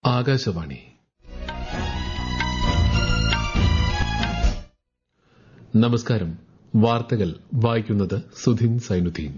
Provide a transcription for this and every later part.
ആകാശവാണി നമസ്കാരം വാർത്തകൾ വായിക്കുന്നത് സുധിൻ സൈനുദ്ദീൻ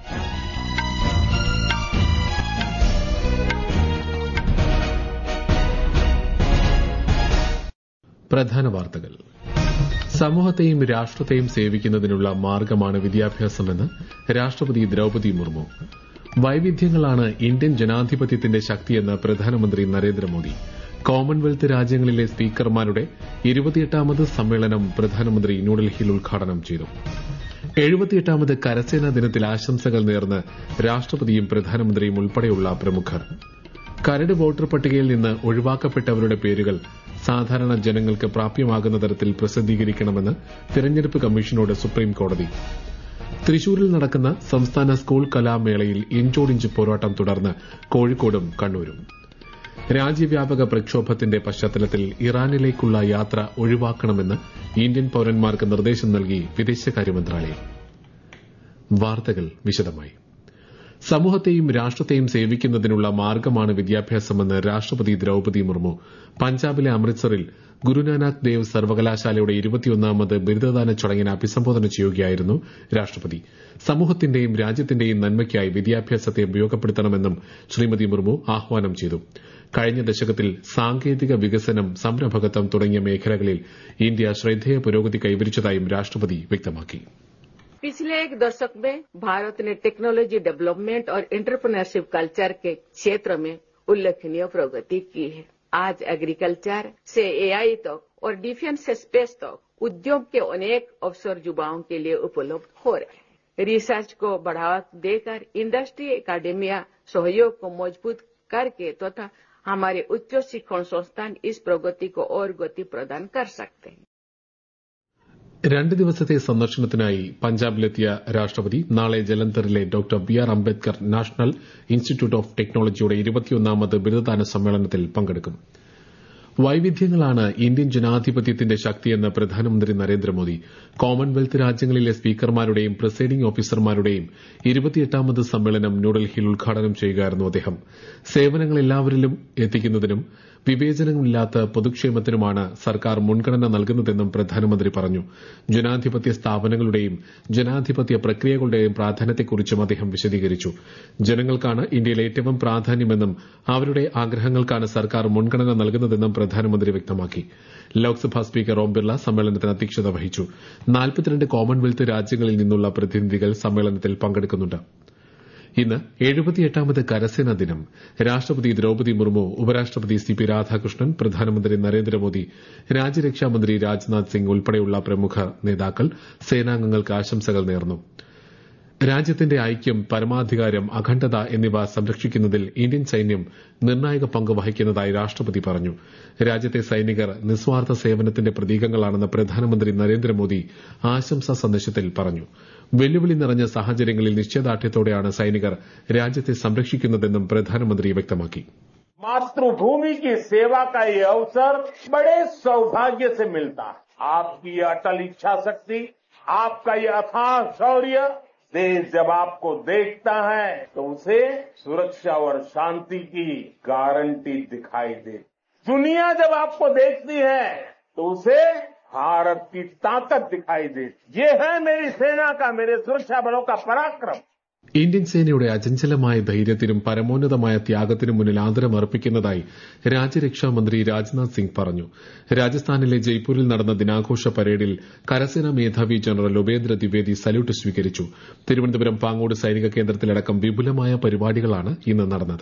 പ്രധാന വാർത്തകൾ സമൂഹത്തെയും രാഷ്ട്രത്തെയും സേവിക്കുന്നതിനുള്ള മാർഗമാണ് വിദ്യാഭ്യാസമെന്ന് രാഷ്ട്രപതി ദ്രൌപതി മുർമു വൈവിധ്യങ്ങളാണ് ഇന്ത്യൻ ജനാധിപത്യത്തിന്റെ ശക്തിയെന്ന് പ്രധാനമന്ത്രി നരേന്ദ്രമോദി കോമൺവെൽത്ത് രാജ്യങ്ങളിലെ സ്പീക്കർമാരുടെ ഇരുപത്തിയെട്ടാമത് സമ്മേളനം പ്രധാനമന്ത്രി ന്യൂഡൽഹിയിൽ ഉദ്ഘാടനം ചെയ്തു എഴുപത്തിയെട്ടാമത് കരസേനാ ദിനത്തിൽ ആശംസകൾ നേർന്ന് രാഷ്ട്രപതിയും പ്രധാനമന്ത്രിയും ഉൾപ്പെടെയുള്ള പ്രമുഖർ കരട് വോട്ടർ പട്ടികയിൽ നിന്ന് ഒഴിവാക്കപ്പെട്ടവരുടെ പേരുകൾ സാധാരണ ജനങ്ങൾക്ക് പ്രാപ്യമാകുന്ന തരത്തിൽ പ്രസിദ്ധീകരിക്കണമെന്ന് തെരഞ്ഞെടുപ്പ് കമ്മീഷനോട് സുപ്രീം കോടതി തൃശൂരിൽ നടക്കുന്ന സംസ്ഥാന സ്കൂൾ കലാമേളയിൽ ഇഞ്ചോടിഞ്ച് പോരാട്ടം തുടർന്ന് കോഴിക്കോടും കണ്ണൂരും രാജ്യവ്യാപക പ്രക്ഷോഭത്തിന്റെ പശ്ചാത്തലത്തിൽ ഇറാനിലേക്കുള്ള യാത്ര ഒഴിവാക്കണമെന്ന് ഇന്ത്യൻ പൌരന്മാർക്ക് നിർദ്ദേശം നൽകി വിദേശകാര്യ മന്ത്രാലയം വാർത്തകൾ വിശദമായി സമൂഹത്തെയും രാഷ്ട്രത്തെയും സേവിക്കുന്നതിനുള്ള മാർഗമാണ് വിദ്യാഭ്യാസമെന്ന് രാഷ്ട്രപതി ദ്രൌപതി മുർമു പഞ്ചാബിലെ അമൃത്സറിൽ ഗുരുനാനാക്ക് ദേവ് സർവകലാശാലയുടെ ഇരുപത്തിയൊന്നാമത് ബിരുദദാന ചടങ്ങിനെ അഭിസംബോധന ചെയ്യുകയായിരുന്നു രാഷ്ട്രപതി സമൂഹത്തിന്റെയും രാജ്യത്തിന്റെയും നന്മയ്ക്കായി വിദ്യാഭ്യാസത്തെ ഉപയോഗപ്പെടുത്തണമെന്നും ശ്രീമതി മുർമു ആഹ്വാനം ചെയ്തു കഴിഞ്ഞ ദശകത്തിൽ സാങ്കേതിക വികസനം സംരംഭകത്വം തുടങ്ങിയ മേഖലകളിൽ ഇന്ത്യ ശ്രദ്ധേയ പുരോഗതി കൈവരിച്ചതായും രാഷ്ട്രപതി വ്യക്തമാക്കി पिछले एक दशक में भारत ने टेक्नोलॉजी डेवलपमेंट और एंटरप्रेन्योरशिप कल्चर के क्षेत्र में उल्लेखनीय प्रगति की है आज एग्रीकल्चर से एआई तक और डिफेंस से स्पेस तक उद्योग के अनेक अवसर युवाओं के लिए उपलब्ध हो रहे हैं रिसर्च को बढ़ावा देकर इंडस्ट्री एकेडमिया सहयोग को मजबूत करके तथा तो हमारे उच्च शिक्षण संस्थान इस प्रगति को और गति प्रदान कर सकते हैं രണ്ട് ദിവസത്തെ സന്ദർശനത്തിനായി പഞ്ചാബിലെത്തിയ രാഷ്ട്രപതി നാളെ ജലന്ധറിലെ doctor B R Ambedkar national institute of ടെക്നോളജിയുടെ ഇരുപത്തിയൊന്നാമത് ബിരുദദാന സമ്മേളനത്തിൽ പങ്കെടുക്കും വൈവിധ്യങ്ങളാണ് ഇന്ത്യൻ ജനാധിപത്യത്തിന്റെ ശക്തിയെന്ന് പ്രധാനമന്ത്രി നരേന്ദ്രമോദി കോമൺവെൽത്ത് രാജ്യങ്ങളിലെ സ്പീക്കർമാരുടെയും പ്രിസൈഡിംഗ് ഓഫീസർമാരുടെയും ഇരുപത്തിയെട്ടാമത് സമ്മേളനം ന്യൂഡൽഹിയിൽ ഉദ്ഘാടനം ചെയ്യുകയായിരുന്നു അദ്ദേഹം സേവനങ്ങൾ എല്ലാവരിലും എത്തിക്കുന്നതിനും വിവേചനമില്ലാത്ത പൊതുക്ഷേമത്തിനുമാണ് സർക്കാർ മുൻഗണന നൽകുന്നതെന്നും പ്രധാനമന്ത്രി പറഞ്ഞു ജനാധിപത്യ സ്ഥാപനങ്ങളുടെയും ജനാധിപത്യ പ്രക്രിയകളുടെയും പ്രാധാന്യത്തെക്കുറിച്ചും അദ്ദേഹം വിശദീകരിച്ചു ജനങ്ങൾക്കാണ് ഇന്ത്യയിൽ ഏറ്റവും പ്രാധാന്യമെന്നും അവരുടെ ആഗ്രഹങ്ങൾക്കാണ് സർക്കാർ മുൻഗണന നൽകുന്നതെന്നും പ്രധാനമന്ത്രി വ്യക്തമാക്കി ലോക്സഭാ സ്പീക്കർ ഓം ബിർള സമ്മേളനത്തിന് അധ്യക്ഷത വഹിച്ചു നാൽപ്പത്തിരണ്ട് കോമൺവെൽത്ത് രാജ്യങ്ങളിൽ നിന്നുള്ള പ്രതിനിധികൾ സമ്മേളനത്തിൽ പങ്കെടുക്കുന്നുണ്ട് ഇന്ന് എഴുപത്തിയെട്ടാമത് കരസേനാ ദിനം രാഷ്ട്രപതി ദ്രൌപതി മുർമു ഉപരാഷ്ട്രപതി സി പി രാധാകൃഷ്ണൻ പ്രധാനമന്ത്രി നരേന്ദ്രമോദി രാജ്യരക്ഷാമന്ത്രി രാജ്നാഥ് സിംഗ് ഉൾപ്പെടെയുള്ള പ്രമുഖ നേതാക്കൾ സേനാംഗങ്ങൾക്ക് ആശംസകൾ നേർന്നു രാജ്യത്തിന്റെ ഐക്യം പരമാധികാരം അഖണ്ഡത എന്നിവ സംരക്ഷിക്കുന്നതിൽ ഇന്ത്യൻ സൈന്യം നിർണായക പങ്ക് വഹിക്കുന്നതായി രാഷ്ട്രപതി പറഞ്ഞു രാജ്യത്തെ സൈനികർ നിസ്വാർത്ഥ സേവനത്തിന്റെ പ്രതീകങ്ങളാണെന്ന് പ്രധാനമന്ത്രി നരേന്ദ്രമോദി ആശംസാ സന്ദേശത്തിൽ പറഞ്ഞു വെല്ലുവിളി നിറഞ്ഞ സാഹചര്യങ്ങളിൽ നിശ്ചയദാർഢ്യത്തോടെയാണ് സൈനികർ രാജ്യത്തെ സംരക്ഷിക്കുന്നതെന്നും പ്രധാനമന്ത്രി വ്യക്തമാക്കി मातृभूमि की सेवा का ये अवसर बड़े सौभाग्य से मिलता है आपकी ये अटल इच्छा शक्ति आपका ये अथाह शौर्य देश जब आपको देखता है तो उसे सुरक्षा और शांति की गारंटी दिखाई दे दुनिया जब आपको देखती है तो उसे भारत की ताकत दिखाई देती ये है मेरी सेना का मेरे सुरक्षा बलों का पराक्रम ഇന്ത്യൻ സേനയുടെ അചഞ്ചലമായ ധൈര്യത്തിനും പരമോന്നതമായ ത്യാഗത്തിനും മുന്നിൽ ആദരം അർപ്പിക്കുന്നതായി രാജ്യരക്ഷാമന്ത്രി രാജ്നാഥ് സിംഗ് പറഞ്ഞു രാജസ്ഥാനിലെ ജയ്പൂരിൽ നടന്ന ദിനാഘോഷ പരേഡിൽ കരസേനാ മേധാവി ജനറൽ ഉപേന്ദ്ര ദ്വിവേദി സല്യൂട്ട് സ്വീകരിച്ചു തിരുവനന്തപുരം പാങ്ങോട് സൈനിക കേന്ദ്രത്തിലടക്കം വിപുലമായ പരിപാടികളാണ് ഇന്ന് നടന്നത്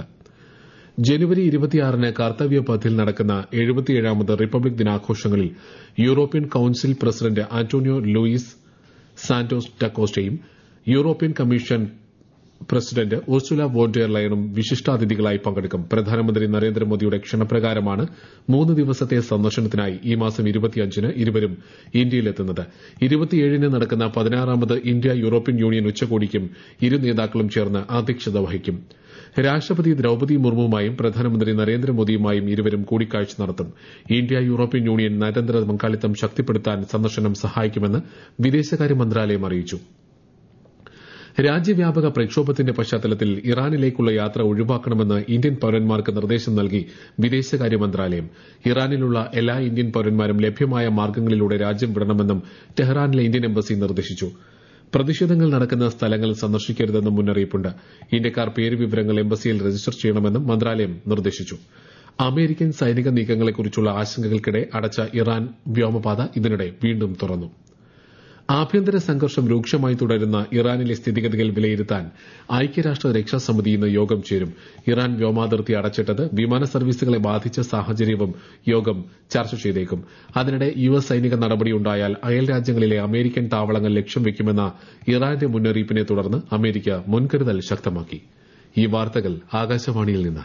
ജനുവരി ഇരുപത്തിയാറിന് കർത്തവ്യപഥിൽ നടക്കുന്ന എഴുപത്തിയേഴാമത് റിപ്പബ്ലിക് ദിനാഘോഷങ്ങളിൽ European Council president Antonio Luis Santos ടക്കോസ്റ്റയും European Commission president Ursula von der ലയണും വിശിഷ്ടാതിഥികളായി പങ്കെടുക്കും പ്രധാനമന്ത്രി നരേന്ദ്രമോദിയുടെ ക്ഷണപ്രകാരമാണ് മൂന്ന് ദിവസത്തെ സന്ദർശനത്തിനായി ഈ മാസം ഇരുപത്തിയഞ്ചിന് ഇരുവരും ഇന്ത്യയിലെത്തുന്നത് ഇരുപത്തിയേഴിന് നടക്കുന്ന പതിനാറാമത് ഇന്ത്യ യൂറോപ്യൻ യൂണിയൻ ഉച്ചകോടിക്കും ഇരു നേതാക്കളും ചേർന്ന് അധ്യക്ഷത വഹിക്കും രാഷ്ട്രപതി ദ്രൌപതി മുർമുവുമായും പ്രധാനമന്ത്രി നരേന്ദ്രമോദിയുമായും ഇരുവരും കൂടിക്കാഴ്ച നടത്തും ഇന്ത്യ യൂറോപ്യൻ യൂണിയൻ നയതന്ത്ര പങ്കാളിത്തം ശക്തിപ്പെടുത്താൻ സന്ദർശനം സഹായിക്കുമെന്ന് വിദേശകാര്യ മന്ത്രാലയം അറിയിച്ചു രാജ്യവ്യാപക പ്രക്ഷോഭത്തിന്റെ പശ്ചാത്തലത്തിൽ ഇറാനിലേക്കുള്ള യാത്ര ഒഴിവാക്കണമെന്ന് ഇന്ത്യൻ പൌരന്മാർക്ക് നിർദ്ദേശം നൽകി വിദേശകാര്യ മന്ത്രാലയം ഇറാനിലുള്ള എല്ലാ ഇന്ത്യൻ പൌരന്മാരും ലഭ്യമായ മാർഗ്ഗങ്ങളിലൂടെ രാജ്യം വിടണമെന്നും ടെഹ്റാനിലെ ഇന്ത്യൻ എംബസി നിർദ്ദേശിച്ചു പ്രതിഷേധങ്ങൾ നടക്കുന്ന സ്ഥലങ്ങൾ സന്ദർശിക്കരുതെന്നും മുന്നറിയിപ്പുണ്ട് ഇന്ത്യക്കാർ പേര് വിവരങ്ങൾ എംബസിയിൽ രജിസ്റ്റർ ചെയ്യണമെന്നും മന്ത്രാലയം നിർദ്ദേശിച്ചു അമേരിക്കൻ സൈനിക നീക്കങ്ങളെക്കുറിച്ചുള്ള ആശങ്കകൾക്കിടെ അടച്ച ഇറാൻ വ്യോമപാത ഇതിനിടെ വീണ്ടും തുറന്നു ആഭ്യന്തര സംഘർഷം രൂക്ഷമായി തുടരുന്ന ഇറാനിലെ സ്ഥിതിഗതികൾ വിലയിരുത്താൻ ഐക്യരാഷ്ട്ര രക്ഷാസമിതി ഇന്ന് യോഗം ചേരും ഇറാൻ വ്യോമാതിർത്തി അടച്ചിട്ടത് വിമാന സർവീസുകളെ ബാധിച്ച സാഹചര്യവും യോഗം ചർച്ച ചെയ്തേക്കും അതിനിടെ യു എസ് സൈനിക നടപടിയുണ്ടായാൽ അയൽ രാജ്യങ്ങളിലെ അമേരിക്കൻ താവളങ്ങൾ ലക്ഷ്യം വയ്ക്കുമെന്ന ഇറാന്റെ മുന്നറിയിപ്പിനെ തുടർന്ന് അമേരിക്ക മുൻകരുതൽ ശക്തമാക്കി ഈ വാർത്തകൾ ആകാശവാണിയിൽ നിന്ന്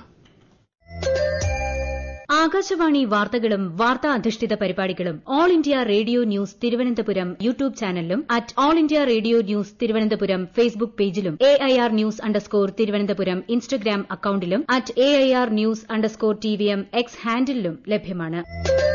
ആകാശവാണി വാർത്തകളും വാർത്താ അധിഷ്ഠിത പരിപാടികളും All India Radio news Thiruvananthapuram YouTube ചാനലിലും at All India Radio news Thiruvananthapuram Facebook പേജിലും A I R news underscore Thiruvananthapuram Instagram അക്കൌണ്ടിലും at A I R news underscore T V M X ഹാൻഡിലും ലഭ്യമാണ്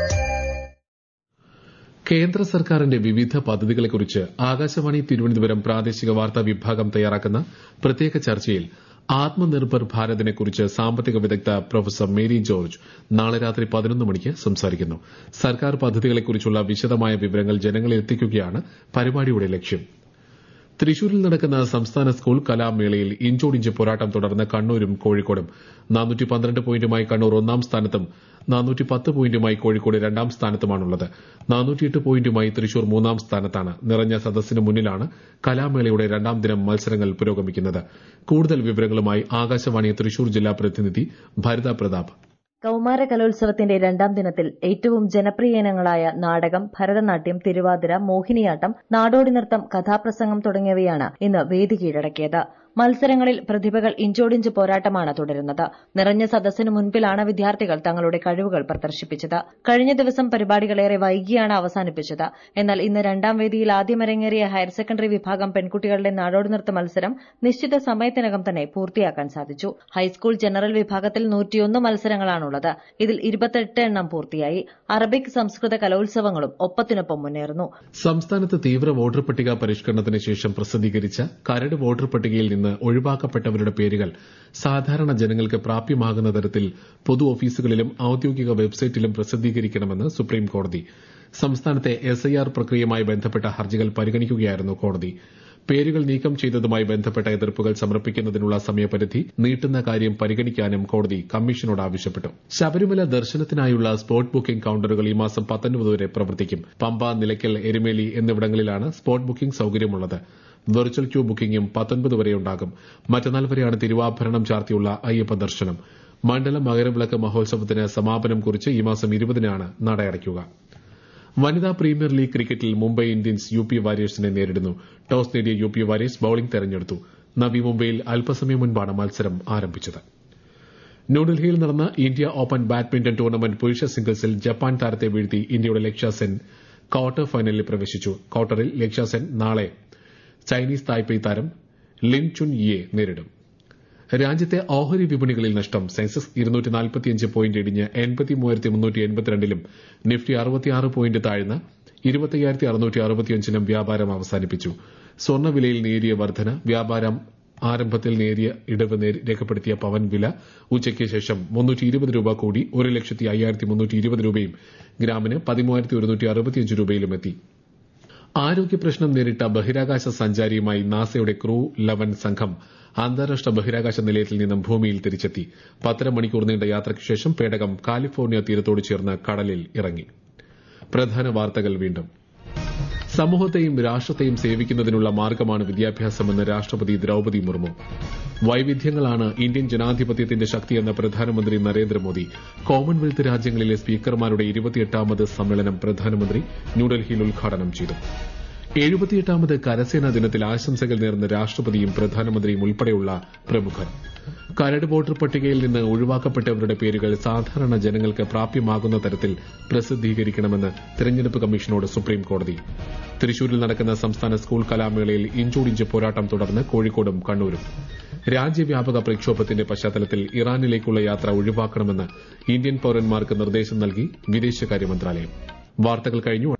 കേന്ദ്ര സർക്കാരിന്റെ വിവിധ പദ്ധതികളെക്കുറിച്ച് ആകാശവാണി തിരുവനന്തപുരം പ്രാദേശിക വാർത്താ വിഭാഗം തയ്യാറാക്കുന്ന പ്രത്യേക ചർച്ചയിൽ ആത്മനിർഭർ ഭാരതിനെക്കുറിച്ച് സാമ്പത്തിക വിദഗ്ധ പ്രൊഫസർ മേരി ജോർജ് നാളെ രാത്രി പതിനൊന്ന് മണിക്ക് സംസാരിക്കുന്നു സർക്കാർ പദ്ധതികളെക്കുറിച്ചുള്ള വിശദമായ വിവരങ്ങൾ ജനങ്ങളിൽ എത്തിക്കുകയാണ് പരിപാടിയുടെ ലക്ഷ്യം തൃശൂരിൽ നടക്കുന്ന സംസ്ഥാന സ്കൂൾ കലാമേളയിൽ ഇഞ്ചോടിഞ്ച് പോരാട്ടം തുടർന്ന് കണ്ണൂരും കോഴിക്കോടും പോയിന്റുമായി കണ്ണൂർ ഒന്നാം സ്ഥാനത്തും പോയിന്റുമായി കോഴിക്കോട് രണ്ടാം സ്ഥാനത്തുമാണുള്ളത് പോയിന്റുമായി തൃശൂർ മൂന്നാം സ്ഥാനത്താണ് നിറഞ്ഞ സദസ്സിന് മുന്നിലാണ് കലാമേളയുടെ രണ്ടാം ദിനം മത്സരങ്ങൾ പുരോഗമിക്കുന്നത് കൂടുതൽ വിവരങ്ങളുമായി ആകാശവാണി തൃശൂർ ജില്ലാ പ്രതിനിധി ഭരിത പ്രതാപ് കൌമാര കലോത്സവത്തിന്റെ രണ്ടാം ദിനത്തിൽ ഏറ്റവും ജനപ്രിയ ഇനങ്ങളായ നാടകം ഭരതനാട്യം തിരുവാതിര മോഹിനിയാട്ടം നാടോടി നൃത്തം കഥാപ്രസംഗം തുടങ്ങിയവയാണ് ഇന്ന് വേദി കീഴടക്കിയത് മത്സരങ്ങളിൽ പ്രതിഭകൾ ഇഞ്ചോടിഞ്ച് പോരാട്ടമാണ് തുടരുന്നത് നിറഞ്ഞ സദസ്സിനു മുൻപിലാണ് വിദ്യാർത്ഥികൾ തങ്ങളുടെ കഴിവുകൾ പ്രദർശിപ്പിച്ചത് കഴിഞ്ഞ ദിവസം പരിപാടികളേറെ വൈകിയാണ് അവസാനിപ്പിച്ചത് എന്നാൽ ഇന്ന് രണ്ടാം വേദിയിൽ ആദ്യം അരങ്ങേറിയ ഹയർ സെക്കൻഡറി വിഭാഗം പെൺകുട്ടികളുടെ നാടോടി നൃത്ത മത്സരം നിശ്ചിത സമയത്തിനകം തന്നെ പൂർത്തിയാക്കാൻ സാധിച്ചു ഹൈസ്കൂൾ ജനറൽ വിഭാഗത്തിൽ നൂറ്റിയൊന്ന് മത്സരങ്ങളാണുള്ളത് ഇതിൽ ഇരുപത്തെട്ട് എണ്ണം പൂർത്തിയായി അറബിക് സംസ്കൃത കലോത്സവങ്ങളും ഒപ്പത്തിനൊപ്പം മുന്നേറുന്നു സംസ്ഥാനത്ത് തീവ്ര വോട്ടർ പട്ടിക പരിഷ്കരണത്തിന് ശേഷം പ്രസിദ്ധീകരിച്ച കരട് വോട്ടർ പട്ടികയിൽ നിന്ന് ഒഴിവാക്കപ്പെട്ടവരുടെ പേരുകൾ സാധാരണ ജനങ്ങൾക്ക് പ്രാപ്യമാകുന്ന തരത്തിൽ പൊതു ഓഫീസുകളിലും ഔദ്യോഗിക വെബ്സൈറ്റിലും പ്രസിദ്ധീകരിക്കണമെന്ന് സുപ്രീം കോടതി സംസ്ഥാനത്തെ എസ്ഐആർ പ്രക്രിയയുമായി ബന്ധപ്പെട്ട ഹർജികൾ പരിഗണിക്കുകയായിരുന്നു കോടതി പേരുകൾ നീക്കം ചെയ്തതുമായി ബന്ധപ്പെട്ട എതിർപ്പുകൾ സമർപ്പിക്കുന്നതിനുള്ള സമയപരിധി നീട്ടുന്ന കാര്യം പരിഗണിക്കാനും കോടതി കമ്മീഷനോട് ആവശ്യപ്പെട്ടു ശബരിമല ദർശനത്തിനായുള്ള സ്പോട്ട് ബുക്കിംഗ് കൌണ്ടറുകൾ ഈ മാസം പത്തൊൻപത് വരെ പ്രവർത്തിക്കും പമ്പ നിലയ്ക്കൽ എരുമേലി എന്നിവിടങ്ങളിലാണ് സ്പോട്ട് ബുക്കിംഗ് സൌകര്യമുള്ളത് വെർച്വൽ ക്യൂ ബുക്കിംഗും പത്തൊൻപത് വരെ ഉണ്ടാകും മറ്റന്നാൾ വരെയാണ് തിരുവാഭരണം ചാർത്തിയുള്ള അയ്യപ്പ ദർശനം മണ്ഡലം മകരവിളക്ക് മഹോത്സവത്തിന് സമാപനം കുറിച്ച് ഈ മാസം ഇരുപതിനാണ് നട അടയ്ക്കുക വനിതാ പ്രീമിയർ ലീഗ് ക്രിക്കറ്റിൽ മുംബൈ ഇന്ത്യൻസ് യു പി വാരിയേഴ്സിനെ നേരിടുന്നു ടോസ് നേടിയ യു പി വാരിയേഴ്സ് ബൌളിംഗ് തെരഞ്ഞെടുത്തു നവി മുംബൈയിൽ അല്പസമയം മുൻപാണ് മത്സരം ആരംഭിച്ചത് ന്യൂഡൽഹിയിൽ നടന്ന ഇന്ത്യ ഓപ്പൺ ബാഡ്മിന്റൺ ടൂർണമെന്റ് പുരുഷ സിംഗിൾസിൽ ജപ്പാൻ താരത്തെ വീഴ്ത്തി ഇന്ത്യയുടെ ലക്ഷ്യ സെൻ ക്വാർട്ടർ ഫൈനലിൽ പ്രവേശിച്ചു ക്വാർട്ടറിൽ ലക്ഷ്യ സെൻ നാളെ ചൈനീസ് തായ്പേയ് താരം ലിൻ ചുൻ യെ നേരിടും രാജ്യത്തെ ഓഹരി വിപണികളിൽ നഷ്ടം സെൻസസ് പോയിന്റ് ഇടിഞ്ഞ് ലും നിഫ്റ്റി അറുപത്തിയാറ് പോയിന്റ് താഴ്ന്ന് ഇരുപത്തയ്യായിരത്തി അറുന്നൂറ്റി അറുപത്തിയഞ്ചിനും വ്യാപാരം അവസാനിപ്പിച്ചു സ്വർണ്ണവിലയിൽ നേരിയ വർധന വ്യാപാരം ആരംഭത്തിൽ നേരിയ ഇടിവ് രേഖപ്പെടുത്തിയ പവൻ വില ഉച്ചയ്ക്ക് ശേഷം മുന്നൂറ്റി ഇരുപത് രൂപ കൂടി ഒരു ലക്ഷത്തി അയ്യായിരത്തി മുന്നൂറ്റി ഇരുപത് രൂപയും ഗ്രാമിന് പതിമൂവായിരത്തി ഒരുന്നൂറ്റി അറുപത്തിയഞ്ച് രൂപയിലും എത്തി ആരോഗ്യ പ്രശ്നം നേരിട്ട ബഹിരാകാശ സഞ്ചാരിയുമായി നാസയുടെ ക്രൂ ലവൻ സംഘം അന്താരാഷ്ട്ര ബഹിരാകാശ നിലയത്തിൽ നിന്നും ഭൂമിയിൽ തിരിച്ചെത്തി പത്തര മണിക്കൂർ നീണ്ട യാത്രയ്ക്ക് ശേഷം പേടകം കാലിഫോർണിയ തീരത്തോട് ചേർന്ന് കടലിൽ ഇറങ്ങി പ്രധാന വാർത്തകൾ വീണ്ടും സമൂഹത്തെയും രാഷ്ട്രത്തെയും സേവിക്കുന്നതിനുള്ള മാർഗമാണ് വിദ്യാഭ്യാസമെന്ന് രാഷ്ട്രപതി ദ്രൌപതി മുർമു വൈവിധ്യങ്ങളാണ് ഇന്ത്യൻ ജനാധിപത്യത്തിന്റെ ശക്തിയെന്ന് പ്രധാനമന്ത്രി നരേന്ദ്രമോദി കോമൺവെൽത്ത് രാജ്യങ്ങളിലെ സ്പീക്കർമാരുടെ ഇരുപത്തിയെട്ടാമത് സമ്മേളനം പ്രധാനമന്ത്രി ന്യൂഡൽഹിയിൽ ഉദ്ഘാടനം ചെയ്തു എഴുപത്തിയെട്ടാമത് കരസേനാ ദിനത്തിൽ ആശംസകൾ നേർന്ന രാഷ്ട്രപതിയും പ്രധാനമന്ത്രിയും ഉൾപ്പെടെയുള്ള പ്രമുഖർ കരട് വോട്ടർ പട്ടികയിൽ നിന്ന് ഒഴിവാക്കപ്പെട്ടവരുടെ പേരുകൾ സാധാരണ ജനങ്ങൾക്ക് പ്രാപ്യമാകുന്ന തരത്തിൽ പ്രസിദ്ധീകരിക്കണമെന്ന് തെരഞ്ഞെടുപ്പ് കമ്മീഷനോട് സുപ്രീം കോടതി തൃശൂരിൽ നടക്കുന്ന സംസ്ഥാന സ്കൂൾ കലാമേളയിൽ ഇഞ്ചോടിഞ്ച് പോരാട്ടം തുടർന്ന് കോഴിക്കോടും കണ്ണൂരും രാജ്യവ്യാപക പ്രക്ഷോഭത്തിന്റെ പശ്ചാത്തലത്തിൽ ഇറാനിലേക്കുള്ള യാത്ര ഒഴിവാക്കണമെന്ന് ഇന്ത്യൻ പൌരന്മാർക്ക് നിർദ്ദേശം നൽകി വിദേശകാര്യ മന്ത്രാലയം വാർത്തകൾ കഴിഞ്ഞു